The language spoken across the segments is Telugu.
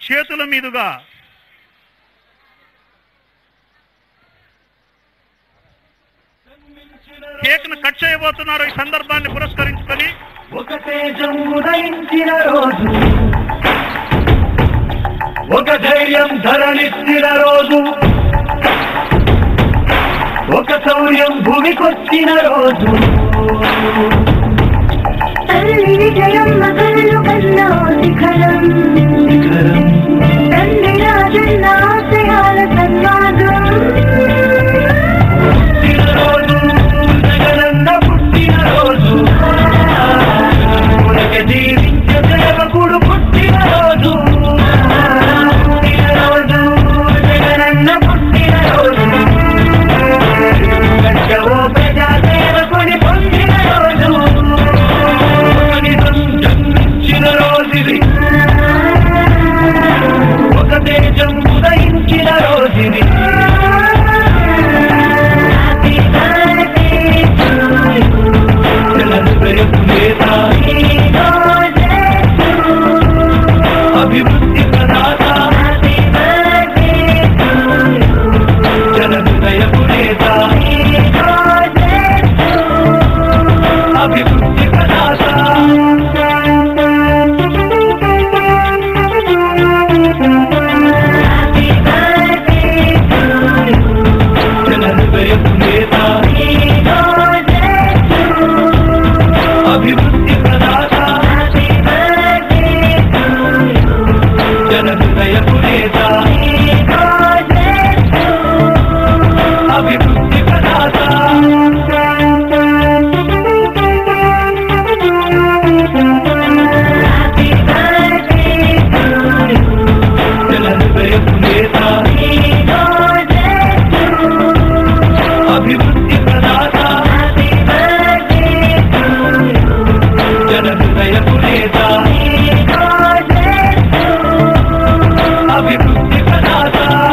చేతుల మీదుగా కేక్ ను కట్ చేయబోతున్నారు ఈ సందర్భాన్ని పురస్కరించుకొని ఒక తేజం ఉదయించిన రోజు ఒక ధైర్యం ధరణిచ్చిన రోజు ఒక శౌర్యం భూమికొచ్చిన రోజు తల్లి విజయమ్మ కళ్ళు కన్నా శిఖరం శిఖరం తండ్రి రాజన్న ఆశయాల సన్మాదం పుట్టిన రోజు జగనన్న పుట్టిన రోజు ఉనక జీవించే సేవకుడు పుట్టిన రోజు పుట్టిన రోజు జగనన్న పుట్టిన రోజు గడ్డవో ప్రజా సేవకుని పొందిన రోజు కనీసం జన్మించిన రోజుది ఒక దేశం ఉదయించిన రోజుది అభివృద్ధి ప్రదాత జన హృదయపు నేత అభివృద్ధి ప్రదాత జన హృదయపు నేత అభివృద్ధి ప్రదాత జన హృదయపు నేత అభివృద్ధి ప్రదాత జన హృదయపు నేత అభివృద్ధి ప్రదాత జన హృదయపు నేత అభివృద్ధి ప్రదాత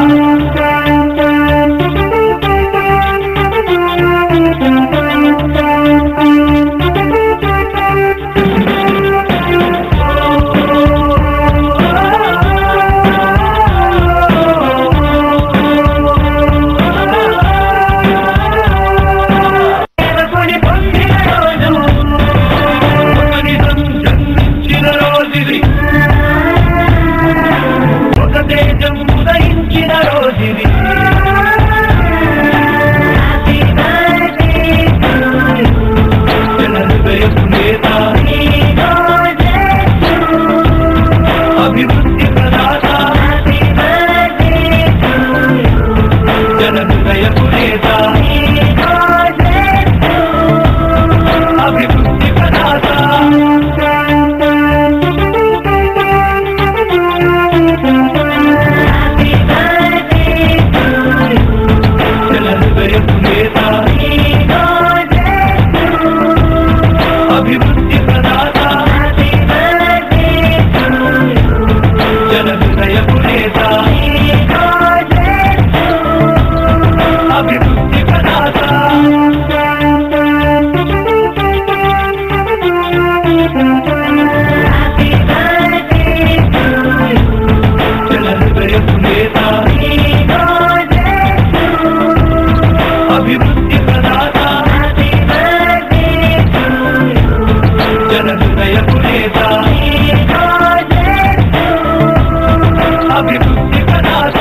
సేవకుని పొందిన రోజు కనీసం జన్మించిన రోజుది ఒక దేశం ఉదయించిన రోజుది జన హృదయపు నేత అభివృద్ధి ప్రదాత జన హృదయపు నేత అభివృద్ధి ప్రదాత జన హృదయపు నేత అభివృద్ధి ప్రదాత జన హృదయపు నేత అభివృద్ధి ప్రదాత జన హృదయపు నేత అభివృద్ధి ప్రదాత జన హృదయపు నేత అభివృద్ధి ప్రదాత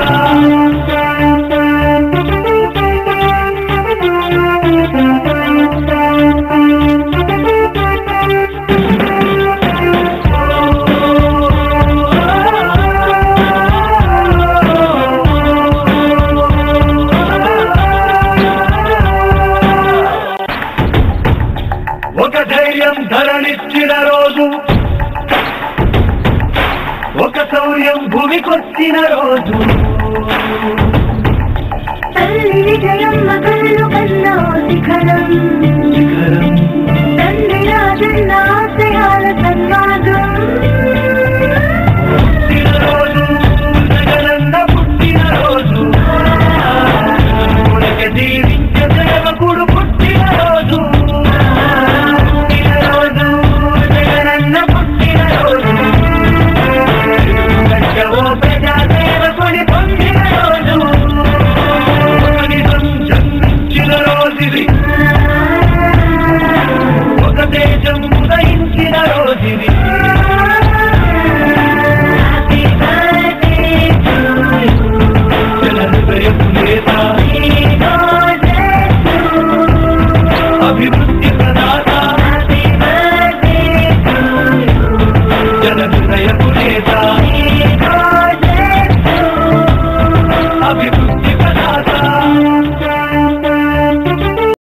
ఒక ధైర్యం ధరణిచ్చిన రోజు ఒక శౌర్యం భూమికొచ్చిన రోజు తల్లి విజయమ్మ కళ్ళు కన్నా శిఖరం శిఖరం తండ్రి రాజన్న ఆశయాల సన్మాదం